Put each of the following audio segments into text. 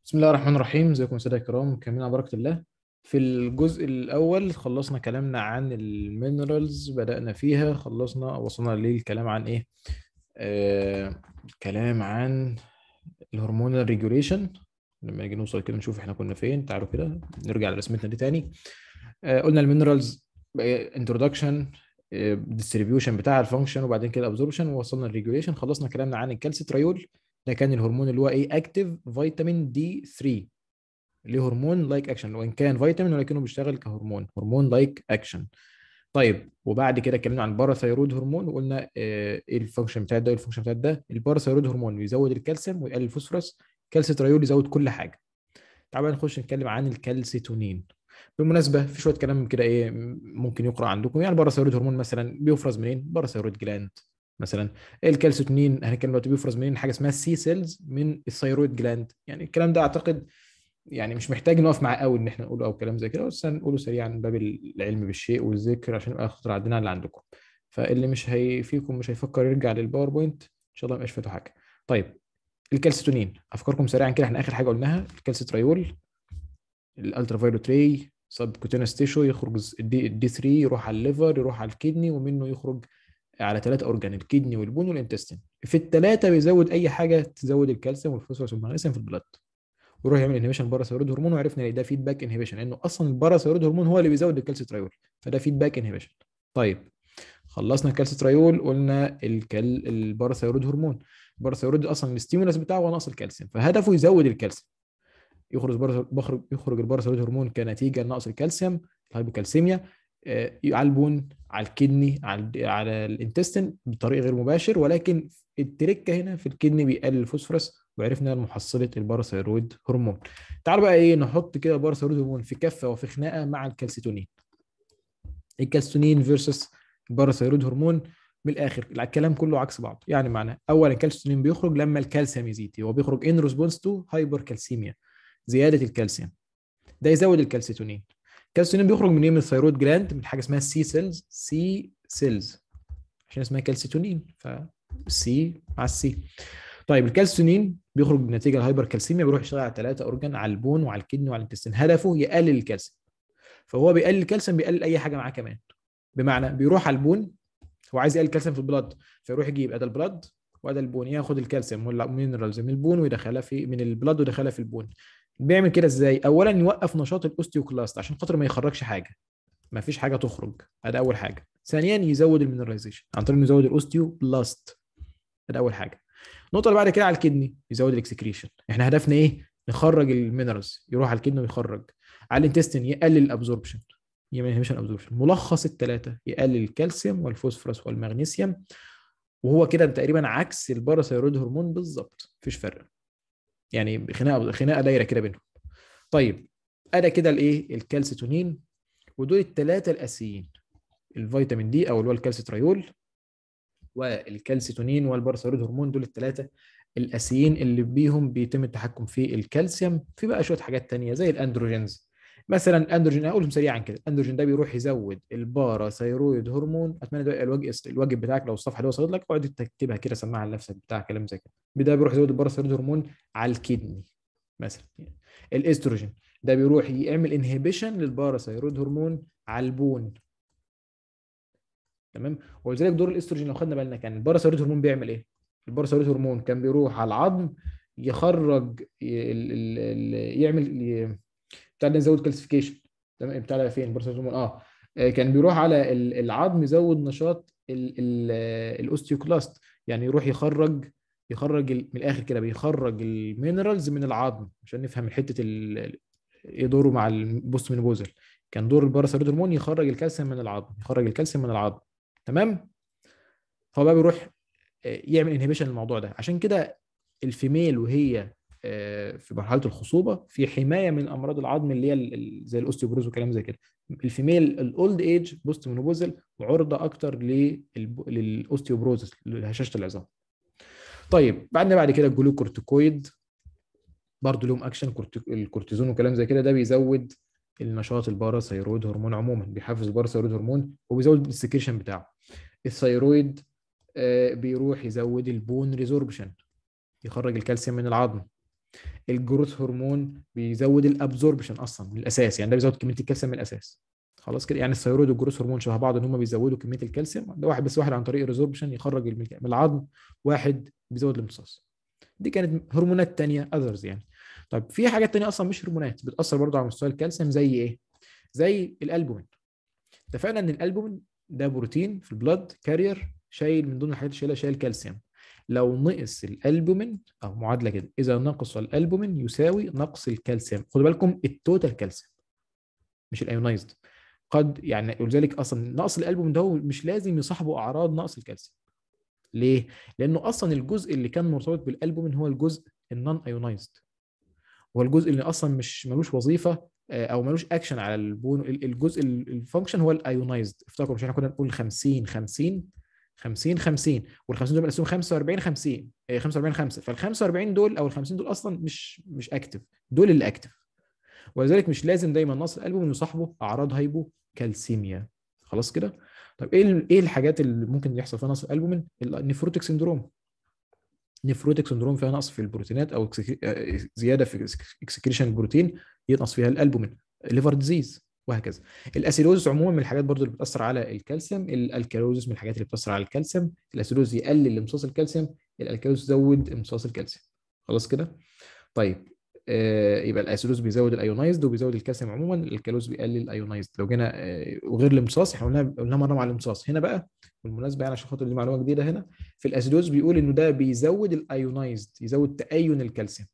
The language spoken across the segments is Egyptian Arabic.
بسم الله الرحمن الرحيم ازيكم سادة الكرام كاملين على بركة الله في الجزء الأول خلصنا كلامنا عن المينرالز بدأنا فيها خلصنا وصلنا للكلام عن إيه آه كلام عن الهرمونال ريجوليشن لما نيجي نوصل كده نشوف احنا كنا فين تعالوا كده نرجع لرسمتنا دي تاني آه قلنا المينرالز انترودكشن ديستريبيوشن بتاع الفانكشن وبعدين كده ابزوربشن ووصلنا للريجوليشن خلصنا كلامنا عن الكالسيتريول ده كان الهرمون اللي هو ايه اكتيف فيتامين دي 3 ليه هرمون لايك اكشن وان كان فيتامين ولكنه بيشتغل كهرمون هرمون لايك اكشن طيب وبعد كده اتكلمنا عن باراثايرود هرمون وقلنا ايه الفانكشن بتاع ده والفانكشن بتاع ده الباراثايرود هرمون بيزود الكالسيوم ويقلل الفوسفورس كالسيتريول يزود كل حاجه تعالوا نخش نتكلم عن الكالسيتونين بالمناسبه في شويه كلام كده ايه ممكن يقرا عندكم يعني الباراثايرود هرمون مثلا بيفرز منين باراثايرود جلاند مثلا الكالسيتونين هنتكلم دلوقتي بيفرز منين حاجه اسمها السي سيلز من الثيرويد جلاند يعني الكلام ده اعتقد يعني مش محتاج نقف معاه قوي ان احنا نقوله او كلام زي كده بس هنقوله سريعا من باب العلم بالشيء والذكر عشان يبقى خطر عندنا على اللي عندكم فاللي مش هي فيكم مش هيفكر يرجع للباوربوينت ان شاء الله ما يبقاش فاته حاجه طيب الكالسيتونين افكركم سريعا كده احنا اخر حاجه قلناها الكالسيتريول الالترا فايولوت راي سب كوتينس تيشو يخرج الدي, الدي 3 يروح على الليفر يروح على الكدني ومنه يخرج على ثلاثة اورجان الكدني والبون والانتستين في الثلاثه بيزود اي حاجه تزود الكالسيوم والفوسفورس والمغنيسيوم في البلد ويروح يعمل انهبيشن باراثيرويد هرمون وعرفنا ان ده فيدباك انهبيشن لانه اصلا الباراثيرويد هرمون هو اللي بيزود الكالسيتريول فده فيدباك انهبيشن طيب خلصنا الكالسيتريول قلنا الكال الباراثيرويد هرمون الباراثيرويد اصلا الستيمولس بتاعه هو نقص الكالسيوم فهدفه يزود الكالسيوم يخرج بخرج يخرج الباراثيرويد هرمون كنتيجه لنقص الكالسيوم الهايبوكالسيميا على البون على الكدني على على الانتستين بطريقه غير مباشر ولكن التركه هنا في الكدني بيقلل الفوسفورس وعرفنا محصله الباراثيرويد هرمون تعالوا بقى ايه نحط كده باراثيرويد هرمون في كفه وفي خناقه مع الكالسيتونين الكالسيتونين فيرسس الباراثيرويد هرمون من الاخر الكلام كله عكس بعض يعني معناه اولا الكالسيتونين بيخرج لما الكالسيوم يزيد هو بيخرج ان ريسبونس تو هايبر كالسيميا زياده الكالسيوم ده يزود الكالسيتونين الكالسيتونين بيخرج من من الثيرويد جلاند من حاجه اسمها السي سيلز سي سيلز عشان اسمها كالسيتونين فالسي مع السي طيب الكالسيتونين بيخرج نتيجه الهايبر كالسيميا بيروح يشتغل على ثلاثه اورجان على البون وعلى الكدني وعلى الانتستين هدفه يقلل الكالسيوم فهو بيقلل الكالسيوم بيقلل اي حاجه معاه كمان بمعنى بيروح على البون هو عايز يقلل الكالسيوم في البلد فيروح يجيب ادى البلد وادى البون ياخد الكالسيوم والمينرالز من البون ويدخلها في من البلد ويدخلها في البون بيعمل كده ازاي اولا يوقف نشاط الاوستيوكلاست عشان خاطر ما يخرجش حاجه ما فيش حاجه تخرج ده اول حاجه ثانيا يزود المينراليزيشن عن طريق انه يزود الاوستيوبلاست ده اول حاجه النقطه اللي بعد كده على الكدني يزود الاكسكريشن احنا هدفنا ايه نخرج المينرالز يروح على الكدني ويخرج على الانتستين يقلل الابزوربشن يعمل انهبيشن ابزوربشن ملخص الثلاثه يقلل الكالسيوم والفوسفورس والمغنيسيوم وهو كده تقريبا عكس الباراثيرويد هرمون بالظبط مفيش فرق يعني خناقه خناقه دايره كده بينهم طيب انا كده الايه الكالسيتونين ودول الثلاثه الاساسيين الفيتامين دي او اللي هو الكالسيتريول والكالسيتونين والبارثيرويد هرمون دول الثلاثه الاساسيين اللي بيهم بيتم التحكم في الكالسيوم في بقى شويه حاجات تانية زي الاندروجينز مثلا الاندروجين اقولهم سريعا كده الاندروجين ده بيروح يزود الباراثيرويد هرمون اتمنى ده الواجب الواجب بتاعك لو الصفحه دي وصلت لك اقعد تكتبها كده سمعها لنفسك بتاع كلام زي كده ده بيروح يزود الباراثيرويد هرمون على الكدني مثلا يعني. الاستروجين ده بيروح يعمل انهبيشن للباراثيرويد هرمون على البون تمام ولذلك دور الاستروجين لو خدنا بالنا كان الباراثيرويد هرمون بيعمل ايه الباراثيرويد هرمون كان بيروح على العظم يخرج ال ال ال يعمل بتاع ده يزود كالسيفيكيشن تمام بتاع ده فين الباراثيرويد هرمون اه كان بيروح على العظم يزود نشاط الاوستيوكلاست يعني يروح يخرج يخرج من الاخر كده بيخرج المينرالز من العظم عشان نفهم حته ايه دوره مع البوست مينوبوزل كان دور الباراثيرويد هرمون يخرج الكالسيوم من العظم يخرج الكالسيوم من العظم تمام فهو بقى بيروح يعمل انهبيشن للموضوع ده عشان كده الفيميل وهي في مرحله الخصوبه في حمايه من امراض العظم اللي هي زي الاوستيوبروز وكلام زي كده الفيميل الاولد ايج بوست مينوبوزل عرضه اكتر للاوستيوبروز لهشاشه العظام طيب بعدنا بعد كده الجلوكورتيكويد برضه لهم اكشن الكورتيزون وكلام زي كده ده بيزود النشاط الباراثيرويد هرمون عموما بيحفز الباراثيرويد هرمون وبيزود السكريشن بتاعه الثيرويد بيروح يزود البون ريزوربشن يخرج الكالسيوم من العظم الجروث هرمون بيزود الابزوربشن اصلا من الاساس يعني ده بيزود كميه الكالسيوم من الاساس خلاص كده يعني الثيرويد والجروث هرمون شبه بعض ان هم بيزودوا كميه الكالسيوم ده واحد بس واحد عن طريق الريزوربشن يخرج من العظم واحد بيزود الامتصاص دي كانت هرمونات تانية اذرز يعني طيب في حاجات تانية اصلا مش هرمونات بتاثر برضه على مستوى الكالسيوم زي ايه زي الالبومين اتفقنا ان الالبومين ده بروتين في البلد كارير شايل من ضمن الحاجات اللي شايلها شايل كالسيوم لو نقص الالبومين او معادله كده اذا نقص الالبومين يساوي نقص الكالسيوم خدوا بالكم التوتال كالسيوم مش الايونايزد قد يعني ولذلك اصلا نقص الالبومين ده مش لازم يصاحبه اعراض نقص الكالسيوم ليه؟ لانه اصلا الجزء اللي كان مرتبط بالالبومين هو الجزء النون ايونايزد هو الجزء اللي اصلا مش ملوش وظيفه او ملوش اكشن على البون الجزء الفانكشن هو الايونايزد افتكروا مش احنا كنا نقول 50 50 50 50 وال 50 دول مقسوم 45 50 45 5 فال 45 دول او ال 50 دول اصلا مش مش اكتف دول اللي اكتف ولذلك مش لازم دايما نقص القلب من يصاحبه اعراض هايبو كالسيميا خلاص كده طب ايه ايه الحاجات اللي ممكن يحصل فيها نقص الالبومين النفروتيك سندروم نفروتيك سندروم فيها نقص في البروتينات او زياده في اكسكريشن البروتين ينقص فيها الالبومين ليفر ديزيز وهكذا الاسيلوز عموما من الحاجات برضو اللي بتاثر على الكالسيوم الالكالوزس من الحاجات اللي بتاثر على الكالسيوم الاسيلوز يقلل امتصاص الكالسيوم الالكالوز يزود امتصاص الكالسيوم خلاص كده طيب آه يبقى الاسيلوز بيزود الايونايزد وبيزود الكالسيوم عموما الكالوز بيقلل الايونايزد لو جينا آه وغير الامتصاص احنا قلنا قلنا مره مع الامتصاص هنا بقى بالمناسبه يعني عشان خاطر دي معلومه جديده هنا في الاسيلوز بيقول انه ده بيزود الايونايزد يزود تأين الكالسيوم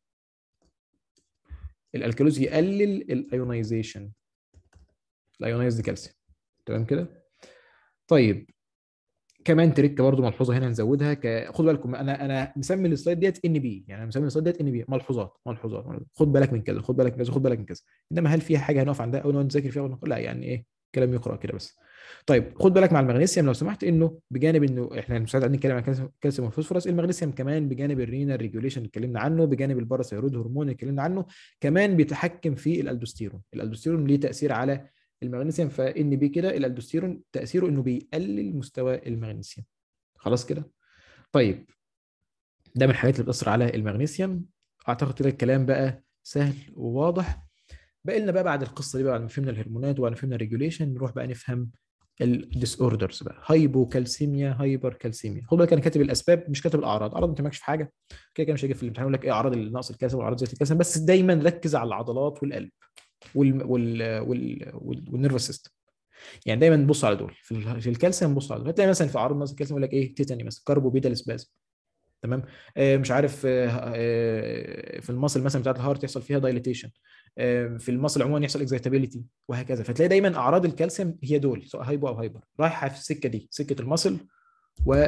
الالكالوز يقلل الايونايزيشن الايونايزد كالسيوم تمام كده طيب كمان تريكه برضو ملحوظه هنا نزودها ك... خد بالكم انا انا مسمي السلايد ديت ان بي يعني انا مسمي السلايد ديت ان بي ملحوظات ملحوظات خد بالك من كذا خد بالك من كذا خد بالك من كذا انما هل فيها حاجه هنقف عندها او نذاكر فيها ونقول لا يعني ايه كلام يقرا كده بس طيب خد بالك مع المغنيسيوم لو سمحت انه بجانب انه احنا المساعد عندنا نتكلم عن الكالسيوم والفوسفورس المغنيسيوم كمان بجانب الرينال ريجوليشن اللي اتكلمنا عنه بجانب الباراثيرويد هرمون اللي اتكلمنا عنه كمان بيتحكم في الالدوستيرون الالدوستيرون ليه تاثير على المغنيسيوم فان بي كده الالدوستيرون تاثيره انه بيقلل مستوى المغنيسيوم خلاص كده طيب ده من الحاجات اللي بتاثر على المغنيسيوم اعتقد كده الكلام بقى سهل وواضح بقى لنا بقى بعد القصه دي بقى بعد ما فهمنا الهرمونات وبعد ما فهمنا الريجوليشن نروح بقى نفهم الديس اوردرز بقى هايبوكالسيميا هايبر كالسيميا خد بالك انا كاتب الاسباب مش كاتب الاعراض الاعراض انت مالكش في حاجه كده كده مش هيجي في الامتحان يقول لك ايه اعراض نقص الكالسيوم واعراض زياده الكالسيوم بس دايما ركز على العضلات والقلب وال وال وال والنيرفس سيستم يعني دايما نبص على دول في الكالسيوم نبص على دول هتلاقي مثلا في اعراض نقص الكالسيوم يقول لك ايه تيتاني مثلا كاربو بيتا سبازم تمام آه مش عارف آه آه في المصل مثلا بتاعت الهارت يحصل فيها دايليتيشن آه في المصل عموما يحصل اكزايتابيليتي وهكذا فتلاقي دايما اعراض الكالسيوم هي دول سواء هايبو او هايبر رايحه في السكه دي سكه المصل و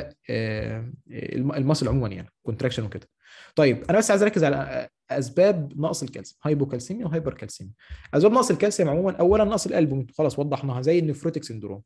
المصل عموما يعني كونتراكشن وكده طيب انا بس عايز اركز على اسباب نقص الكالسيوم هايبوكالسيميا وهايبر كالسيميا اسباب نقص الكالسيوم عموما اولا نقص الالبومين خلاص وضحناها زي النفروتيك سندروم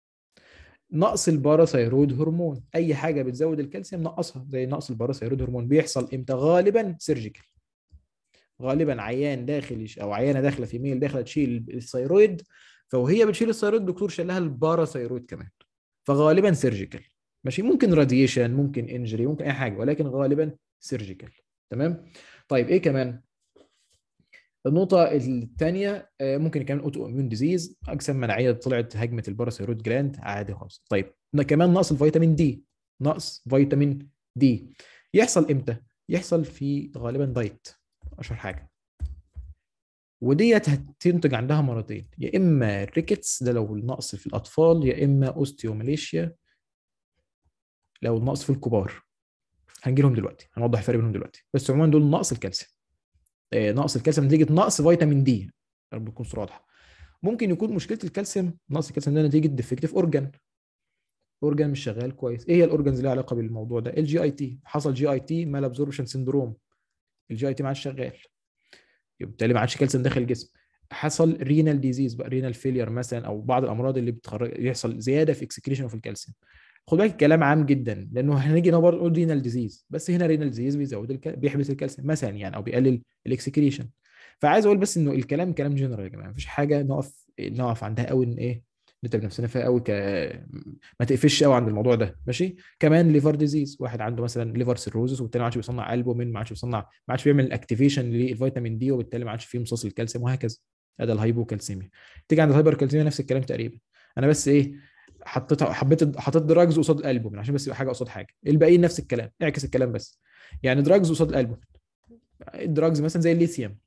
نقص الباراثيرويد هرمون اي حاجه بتزود الكالسيوم نقصها زي نقص الباراثيرويد هرمون بيحصل امتى غالبا سيرجيكال غالبا عيان داخل او عيانه داخله في ميل داخله تشيل الثيرويد فوهي بتشيل الثيرويد الدكتور شال لها الباراثيرويد كمان فغالبا سيرجيكال ماشي ممكن راديشن ممكن انجري ممكن اي حاجه ولكن غالبا سيرجيكال تمام طيب ايه كمان النقطة الثانية ممكن كمان اوتو اميون ديزيز اجسام مناعية طلعت هجمت الباراثيرويد جلاند عادي خالص طيب كمان نقص الفيتامين دي نقص فيتامين دي يحصل امتى؟ يحصل في غالبا دايت اشهر حاجة وديت هتنتج عندها مرضين يا اما ريكتس ده لو النقص في الاطفال يا اما اوستيوماليشيا لو النقص في الكبار هنجي لهم دلوقتي هنوضح الفرق بينهم دلوقتي بس عموما دول نقص الكالسيوم آه نقص الكالسيوم نتيجه نقص فيتامين دي رب تكون صوره واضحه ممكن يكون مشكله الكالسيوم نقص الكالسيوم ده نتيجه ديفكتيف اورجان اورجان مش شغال كويس ايه هي الاورجانز اللي لها علاقه بالموضوع ده الجي اي تي حصل جي اي تي مال ابزوربشن سندروم الجي اي تي ما عادش شغال بالتالي ما عادش كالسيوم داخل الجسم حصل رينال ديزيز بقى رينال فيلير مثلا او بعض الامراض اللي بتخرج يحصل زياده في اكسكريشن اوف الكالسيوم خد بالك الكلام عام جدا لانه هنيجي هنا برضه نقول رينال ديزيز بس هنا رينال ديزيز بيزود الك... بيحبس الكالسيوم مثلا يعني او بيقلل الاكسكريشن فعايز اقول بس انه الكلام كلام جنرال يا جماعه مفيش حاجه نقف نقف عندها قوي ان ايه نتعب نفسنا فيها قوي ك ما تقفش قوي عند الموضوع ده ماشي كمان ليفر ديزيز واحد عنده مثلا ليفر سيروزس وبالتالي ما عادش بيصنع البومين ما عادش بيصنع ما عادش بيعمل اكتيفيشن للفيتامين دي وبالتالي ما عادش فيه امتصاص الكالسيوم وهكذا هذا الهايبوكالسيميا تيجي عند الهايبر كالسيميا نفس الكلام تقريبا انا بس ايه حطيت حبيت حطيت دراجز قصاد الالبومين عشان بس يبقى حاجه قصاد حاجه الباقيين نفس الكلام اعكس الكلام بس يعني دراجز قصاد الالبومين الدراجز مثلا زي الليثيوم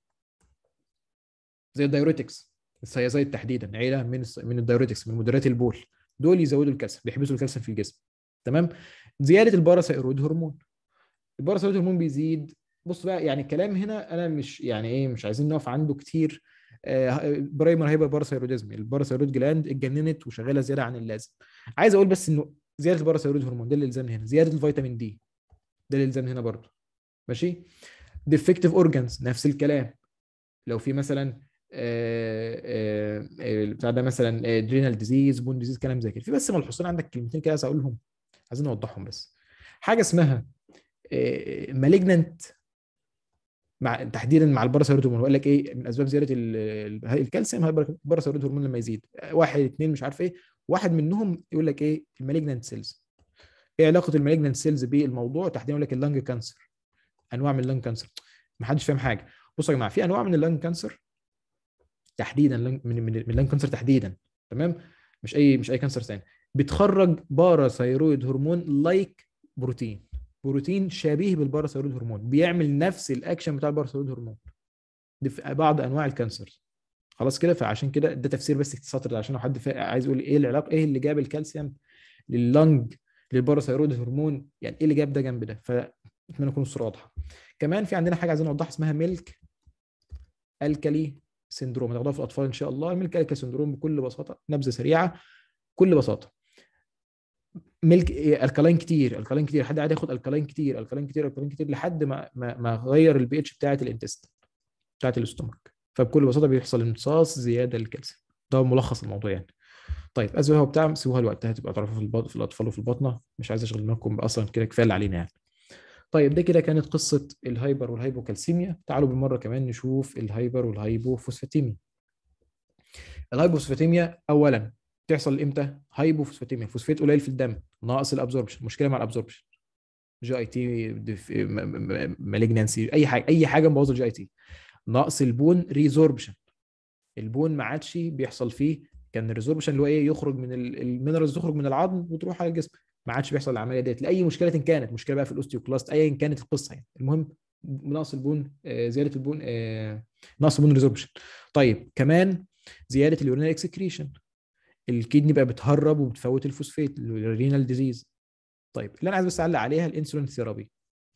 زي الدايوريتكس الثيازايد تحديدا عيله من الس- من الدايوريتكس من مدرات البول دول يزودوا الكالسيوم بيحبسوا الكالسيوم في الجسم تمام زياده الباراثايرويد هرمون الباراثايرويد هرمون بيزيد بص بقى يعني الكلام هنا انا مش يعني ايه مش عايزين نقف عنده كتير آه، برايمر هايبر باراثايروديزم الباراثايرويد جلاند اتجننت وشغاله زياده عن اللازم عايز اقول بس انه زياده الباراثايرويد هرمون ده اللي يلزمني هنا زياده الفيتامين دي ده اللي يلزمني هنا برضه ماشي ديفكتيف اورجانز نفس الكلام لو في مثلا آه، آه، آه، بتاع ده مثلا ادرينال ديزيز بون ديزيز كلام زي كده في بس ملحوظين عندك كلمتين كده عايز اقولهم عايزين نوضحهم بس حاجه اسمها مالجننت مع تحديدا مع الباراثايرويد هرمون وقال لك ايه من اسباب زياده ال- ال- الكالسيوم هاي الباراثايرويد هرمون لما يزيد واحد اثنين مش عارف ايه واحد منهم يقول لك ايه المالجننت سيلز ايه علاقه المالجننت سيلز بالموضوع تحديدا يقول لك اللنج كانسر انواع من اللنج كانسر ما حدش فاهم حاجه بصوا يا جماعه في انواع من اللنج كانسر تحديدا لن- من من من اللنج كانسر تحديدا تمام مش اي مش اي كانسر ثاني بتخرج باراثايرويد هرمون لايك بروتين بروتين شبيه بالباراثايرويد هرمون بيعمل نفس الاكشن بتاع الباراثايرويد هرمون دي في بعض انواع الكانسر خلاص كده فعشان كده ده تفسير بس السطر ده عشان لو حد فا- عايز يقول ايه العلاقه ايه اللي جاب الكالسيوم لللنج للباراثايرويد هرمون يعني ايه اللي جاب ده جنب ده فاتمنى تكون الصوره واضحه كمان في عندنا حاجه عايزين نوضحها اسمها ميلك الكالي سندروم هتاخدوها في الاطفال ان شاء الله الميلك الكالي سندروم بكل بساطه نبذه سريعه بكل بساطه ميلك إيه، الكلاين كتير الكلاين كتير حد قاعد ياخد الكلاين كتير الكلاين كتير الكلاين كتير لحد ما ما, ما غير البي اتش بتاعه الانتست بتاعه الاستومك فبكل بساطه بيحصل امتصاص زياده للكالسيوم ده ملخص الموضوع يعني طيب اسوي هو بتاع سيبوها الوقت هتبقى تعرفوا في البط... في الاطفال وفي البطنه مش عايز اشغل دماغكم اصلا كده كفايه اللي علينا يعني طيب ده كده كانت قصه الهايبر والهايبوكالسيميا تعالوا بالمره كمان نشوف الهايبر والهايبوفوسفاتيميا الهايبوفوسفاتيميا اولا تحصل امتى هايبوفوسفاتيميا فوسفات قليل في الدم ناقص الابزوربشن مشكله مع الابزوربشن جي اي تي مالجنانسي اي حاجه اي حاجه مبوظه الجي اي تي نقص البون ريزوربشن البون ما عادش بيحصل فيه كان الريزوربشن اللي هو ايه يخرج من ال- المينرالز تخرج من العظم وتروح على الجسم ما عادش بيحصل العمليه ديت لاي مشكله كانت مشكله بقى في الاوستيوكلاست ايا كانت القصه يعني المهم نقص البون آه، زياده البون آه، نقص البون ريزوربشن طيب كمان زياده اليورينال اكسكريشن الكدني بقى بتهرب وبتفوت الفوسفات الرينال ديزيز طيب اللي انا عايز بس اعلق عليها الانسولين ثيرابي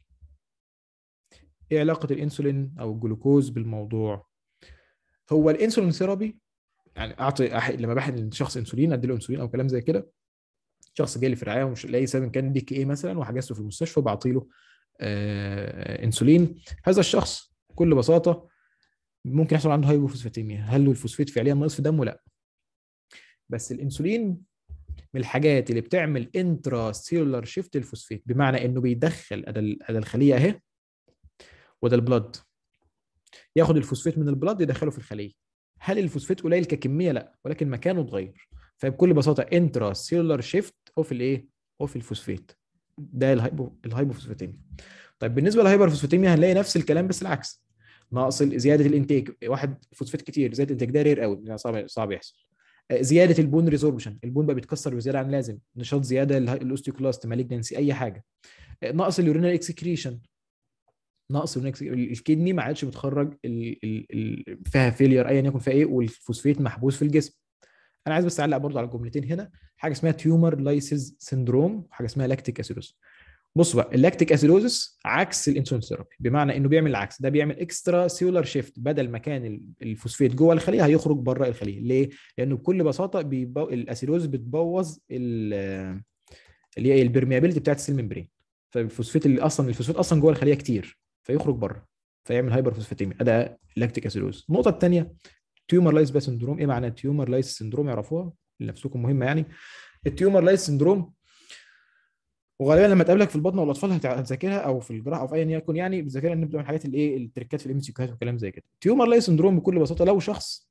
ايه علاقه الانسولين او الجلوكوز بالموضوع هو الانسولين ثيرابي يعني اعطي أح... لما بحقن لشخص انسولين ادي له انسولين او كلام زي كده شخص جاي لي في رعايه ومش لاقي سبب إن كان دي كي ايه مثلا وحجزته في المستشفى وبعطي له آه انسولين هذا الشخص بكل بساطه ممكن يحصل عنده هايبوفوسفاتيميا هل له الفوسفات فعليا ناقص في دمه لا بس الانسولين من الحاجات اللي بتعمل انترا سيلولار شيفت الفوسفات بمعنى انه بيدخل ادى ال- أدى الخليه اهي وده البلد ياخد الفوسفات من البلد يدخله في الخليه هل الفوسفات قليل ككميه لا ولكن مكانه اتغير فبكل بساطه انترا سيلولار شيفت اوف الايه اوف الفوسفات ده الهايبو الهايبوفوسفاتيميا طيب بالنسبه للهايبرفوسفاتيميا هنلاقي نفس الكلام بس العكس ناقص ال- زياده الانتاج واحد فوسفات كتير زياده الانتاج ده رير قوي يعني صعب صعب يحصل آه، زياده البون ريزوربشن البون بقى بيتكسر بزياده عن اللازم نشاط زياده اله- الاوستيوكلاست مالجنسي اي حاجه آه، نقص اليورينال اكسكريشن نقص اليورينال إكسكريشن. الكدني ما عادش بتخرج ال... ال... ال... فيها فيلير ايا يكن فيها ايه والفوسفات محبوس في الجسم انا عايز بس اعلق برضو على جملتين هنا حاجه اسمها تيومر لايسيز سيندروم وحاجه اسمها لاكتيك اسيدوز بص بقى اللاكتيك اسيدوزس عكس الانسولين ثيرابي بمعنى انه بيعمل العكس ده بيعمل اكسترا سيولار شيفت بدل ما كان ال- الفوسفات جوه الخليه هيخرج بره الخليه ليه لانه بكل بساطه بيبو... الاسيدوز بتبوظ ال- اللي هي البرميابيلتي بتاعت السيل ممبرين فالفوسفات اللي اصلا الفوسفات اصلا جوه الخليه كتير فيخرج بره فيعمل هايبر فوسفاتيميا ده لاكتيك اسيدوز النقطه الثانيه تيومر لايس باس سندروم ايه معنى تيومر لايس سندروم يعرفوها لنفسكم مهمه يعني التيومر لايس سندروم وغالبا لما تقابلك في البطن والاطفال هت- هتذاكرها او في الجراحه او في ايا يكن يعني بتذاكرها ان بتبقى من الحاجات اللي ايه التريكات في الام سي كيوهات وكلام زي كده تيومر لايس سندروم بكل بساطه لو شخص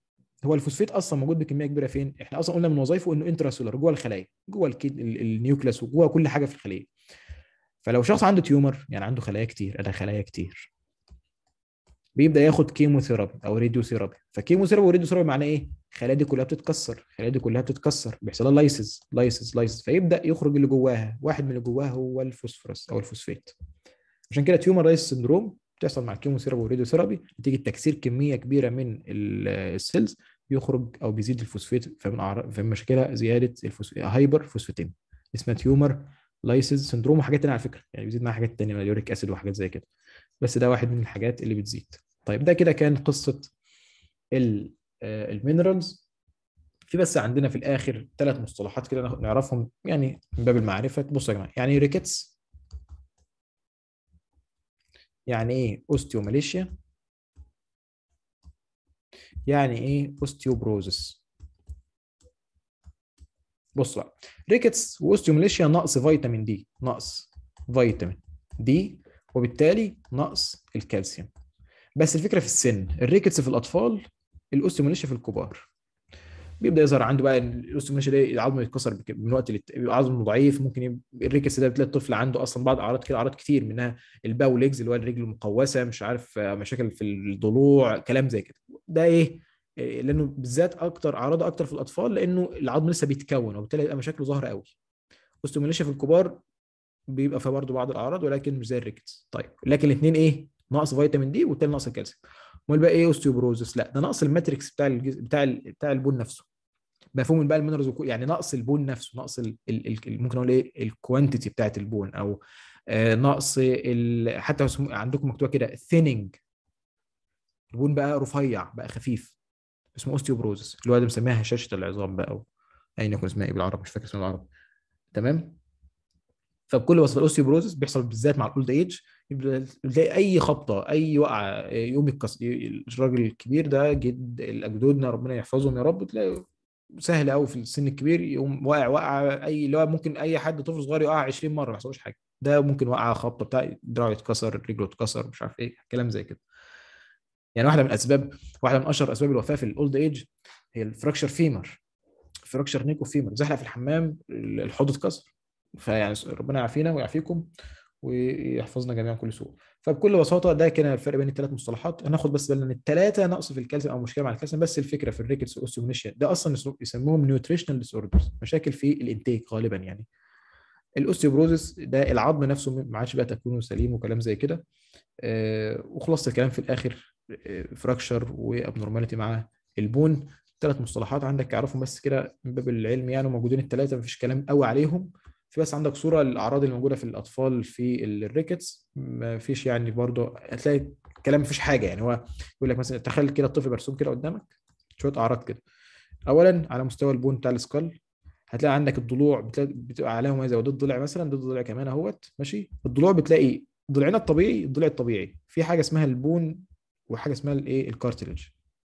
هو الفوسفيت اصلا موجود بكميه كبيره فين احنا اصلا قلنا من وظائفه انه انتراسولار جوه الخلايا جوه الكيد ال- النيوكليس وجوه كل حاجه في الخليه فلو شخص عنده تيومر يعني عنده خلايا كتير انا خلايا كتير بيبدا ياخد كيموثيرابي او راديو ثيرابي فكيموثيرابي وراديو ثيرابي معناه ايه الخلايا دي كلها بتتكسر الخلايا دي كلها بتتكسر بيحصل لها لايسز لايسز لايسز فيبدا يخرج اللي جواها واحد من اللي جواها هو الفوسفورس او الفوسفات عشان كده تيومر رايس سندروم بتحصل مع الكيموثيرابي والراديو ثيرابي نتيجه تكسير كميه كبيره من ال- السيلز بيخرج او بيزيد الفوسفات فمن أعراض- فمن مشاكلها زياده الفوسفات هايبر فوسفاتيم اسمها تيومر لايسز سندروم وحاجات تانية على فكره يعني بيزيد معاها حاجات تانية اليوريك اسيد وحاجات زي كده بس ده واحد من الحاجات اللي بتزيد طيب ده كده كان قصه ال- آه، المينرالز في بس عندنا في الاخر ثلاث مصطلحات كده ناخد- نعرفهم يعني من باب المعرفه بصوا يا جماعه يعني ريكيتس يعني ايه اوستيوماليشيا يعني ايه اوستيوبروزس بص بقى ريكتس واوستيوماليشيا نقص فيتامين دي نقص فيتامين دي وبالتالي نقص الكالسيوم بس الفكره في السن الريكتس في الاطفال الاوستيوماليشيا في الكبار بيبدا يظهر عنده بقى الاوستيوماليشيا ده العظم يتكسر بك- من وقت للت- بيبقى عظمه ضعيف ممكن يبقى الريكتس ده بتلاقي الطفل عنده اصلا بعض اعراض كده اعراض كتير منها الباو ليجز اللي هو الرجل المقوسه مش عارف آه، مشاكل في الضلوع كلام زي كده ده ايه إيه، لانه بالذات اكتر اعراضه اكتر في الاطفال لانه العظم لسه بيتكون وبالتالي يبقى مشاكله ظاهره قوي اوستيوماليشيا في الكبار بيبقى فيها برضه بعض الاعراض ولكن مش زي الريكتس طيب لكن الاثنين ايه نقص فيتامين دي والتاني نقص الكالسيوم امال بقى ايه اوستيوبروزس لا ده نقص الماتريكس بتاع الجز... بتاع ال... بتاع البون نفسه مفهوم بقى المينرالز وكو... يعني نقص البون نفسه نقص ال... ال... ال... ممكن اقول ايه الكوانتيتي بتاعت البون او آه نقص ال... حتى اسمه- عندكم مكتوبه كده ثيننج البون بقى رفيع بقى خفيف اسمه اوستيوبروزس اللي هو ده مسميها هشاشه العظام بقى او ايا يكن اسمها ايه بالعربي مش فاكر اسمها بالعربي تمام فبكل بساطه الاوستيوبروزس بيحصل بالذات مع الاولد ايج يبدا تلاقي اي خبطه اي وقعه يقوم يتكسر الراجل الكبير ده جد الاجدودنا ربنا يحفظهم يا رب تلاقي سهل قوي في السن الكبير يقوم واقع وقعه اي اللي هو ممكن اي حد طفل صغير يقع 20 مره ما يحصلوش حاجه ده ممكن وقعه خبطه بتاع دراعه يتكسر رجله يتكسر مش عارف ايه كلام زي كده يعني واحده من اسباب واحده من اشهر اسباب الوفاه في الاولد ايج هي الفراكشر فيمر فراكشر نيكو فيمر زحلق في الحمام الحوض اتكسر فيعني ربنا يعافينا ويعافيكم ويحفظنا جميعا كل سوء فبكل بساطه ده كان الفرق بين الثلاث مصطلحات هناخد بس بالنا ان الثلاثه نقص في الكالسيوم او مشكله مع الكالسيوم بس الفكره في الريكتس والاوستيومنيشيا ده اصلا يسمو- يسموهم نيوتريشنال ديس اوردرز مشاكل في الانتيك غالبا يعني الاوستيوبروزس ده العظم نفسه ما عادش بقى تكوينه سليم وكلام زي كده آه، وخلاصه الكلام في الاخر فراكشر وابنورماليتي مع البون ثلاث مصطلحات عندك اعرفهم بس كده من باب العلم يعني موجودين الثلاثه مفيش كلام قوي عليهم في بس عندك صوره الاعراض اللي موجوده في الاطفال في الريكتس مفيش يعني برضه هتلاقي كلام مفيش حاجه يعني هو يقول لك مثلا تخيل كده الطفل مرسوم كده قدامك شويه اعراض كده اولا على مستوى البون بتاع السكال هتلاقي عندك الضلوع بتلاقي بتبقى عليها مميزه وده الضلع مثلا ده الضلع كمان اهوت ماشي الضلوع بتلاقي ضلعنا الطبيعي الضلع الطبيعي في حاجه اسمها البون وحاجه اسمها الايه الكارتلج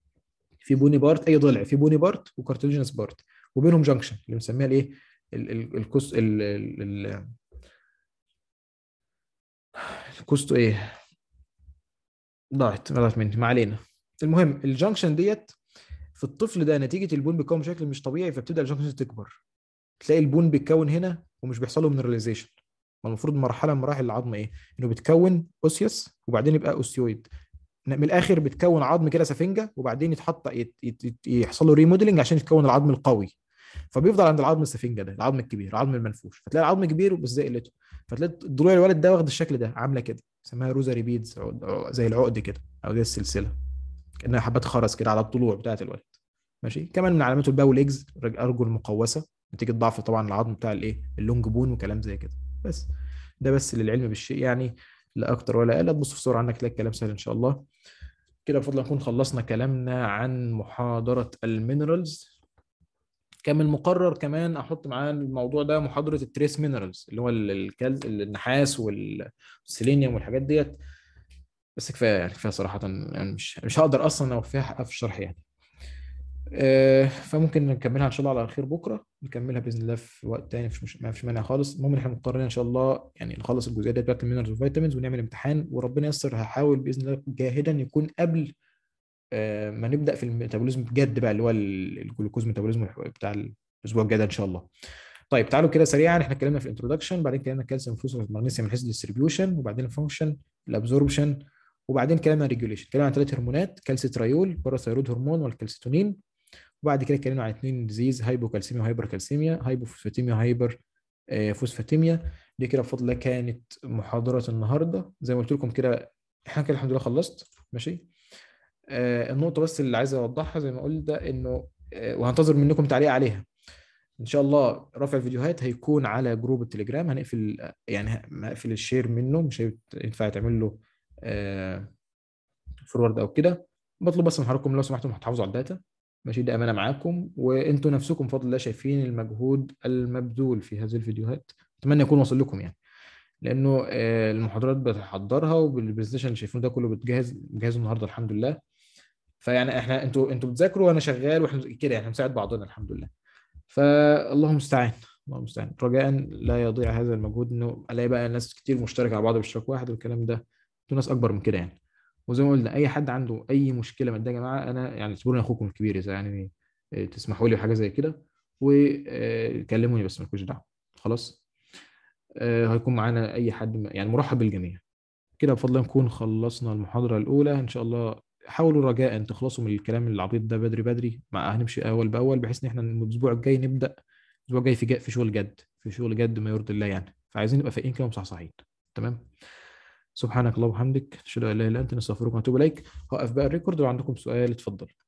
في بوني بارت اي ضلع في بوني بارت وكارتلجينس بارت وبينهم جنكشن اللي بنسميها الايه ال- ال- الكوس ال- ال- ال- الكوستو ايه ضاعت ضاعت مني ما علينا المهم الجنكشن ديت في الطفل ده نتيجه البون بيتكون بشكل مش طبيعي فبتبدا الجنكشن تكبر تلاقي البون بيتكون هنا ومش بيحصل له مينراليزيشن المفروض مرحله من مراحل العظم ايه انه بيتكون اوسيوس وبعدين يبقى اوستيويد من الاخر بتكون عظم كده سفنجه وبعدين يتحط يت- يت- يت- يحصل له ريموديلنج عشان يتكون العظم القوي فبيفضل عند العظم السفنجه ده العظم الكبير العظم المنفوش فتلاقي العظم كبير بس زي قلته فتلاقي ضلوع الولد ده واخد الشكل ده عامله كده اسمها روزاري بيدز زي العقد كده او زي السلسله كانها حبات خرز كده على الضلوع بتاعت الولد ماشي كمان من علامات الباو ليجز ارجل مقوسه نتيجه ضعف طبعا العظم بتاع الايه اللونج بون وكلام زي كده بس ده بس للعلم بالشيء يعني لا اكتر ولا اقل تبص في صوره عنك تلاقي الكلام سهل ان شاء الله كده بفضل نكون خلصنا كلامنا عن محاضره المينرالز كان من المقرر كمان احط معاه الموضوع ده محاضره التريس مينرالز اللي هو ال- الكال... النحاس والسيلينيوم والحاجات ديت بس كفايه يعني كفايه صراحه يعني مش مش هقدر اصلا اوفيها حقها في الشرح يعني آه، فممكن نكملها ان شاء الله على خير بكره نكملها باذن الله في وقت تاني مفيش مش... ما فيش مانع خالص المهم إن احنا مقررين ان شاء الله يعني نخلص الجزئيه دي بتاعت المينرالز والفيتامينز ونعمل امتحان وربنا ييسر هحاول باذن الله جاهدا يكون قبل آه، ما نبدا في الميتابوليزم بجد بقى اللي هو ال- الجلوكوز ميتابوليزم بتاع الاسبوع الجاي ده ان شاء الله طيب تعالوا كده سريعا احنا اتكلمنا في الانترودكشن بعدين اتكلمنا الكالسيوم فوسفور مغنيسيوم من حيث الديستريبيوشن وبعدين الفانكشن الابزوربشن وبعدين اتكلمنا عن ريجوليشن اتكلمنا عن ثلاث هرمونات كالسيتريول باراثايرود هرمون والكالسيتونين وبعد كده اتكلمنا عن اثنين ديزيز هايبوكالسيميا وهايبر كالسيميا هايبوفوسفاتيميا وهايبر آه، فوسفاتيميا دي كده بفضل الله كانت محاضرة النهارده زي ما قلت لكم كده احنا كده الحمد لله خلصت ماشي آه، النقطة بس اللي عايز اوضحها زي ما قلت ده انه آه، وهنتظر منكم تعليق عليها ان شاء الله رفع الفيديوهات هيكون على جروب التليجرام هنقفل يعني هنقفل الشير منه مش هينفع تعمل له فورورد او كده بطلب بس من حضراتكم لو سمحتم هتحافظوا على الداتا ماشي دي امانه معاكم وانتوا نفسكم بفضل الله شايفين المجهود المبذول في هذه الفيديوهات اتمنى يكون واصل لكم يعني لانه آه، المحاضرات بحضرها وبالبرزنتيشن اللي شايفينه ده كله بتجهز بجهزه النهارده الحمد لله فيعني احنا انتوا انتوا بتذاكروا وانا شغال واحنا كده يعني بنساعد بعضنا الحمد لله فالله المستعان الله المستعان رجاء لا يضيع هذا المجهود انه الاقي بقى ناس كتير مشتركه على بعض باشتراك واحد والكلام ده انتوا ناس اكبر من كده يعني وزي ما قلنا اي حد عنده اي مشكله ماديه يا جماعه انا يعني اعتبروني اخوكم الكبير اذا يعني آه، تسمحوا لي بحاجه زي كده وكلموني بس مالكوش دعوه خلاص آه، هيكون معانا اي حد م- يعني مرحب بالجميع كده بفضل الله نكون خلصنا المحاضره الاولى ان شاء الله حاولوا رجاء تخلصوا من الكلام العبيط ده بدري بدري مع هنمشي اول باول بحيث ان احنا الاسبوع الجاي نبدا الاسبوع الجاي في جا في شغل جد في شغل جد ما يرضي الله يعني فعايزين نبقى فايقين كده ومصحصحين تمام سبحانك اللهم وبحمدك اشهد ان لا اله الا انت نستغفرك ونتوب اليك هوقف بقى الريكورد لو عندكم سؤال اتفضل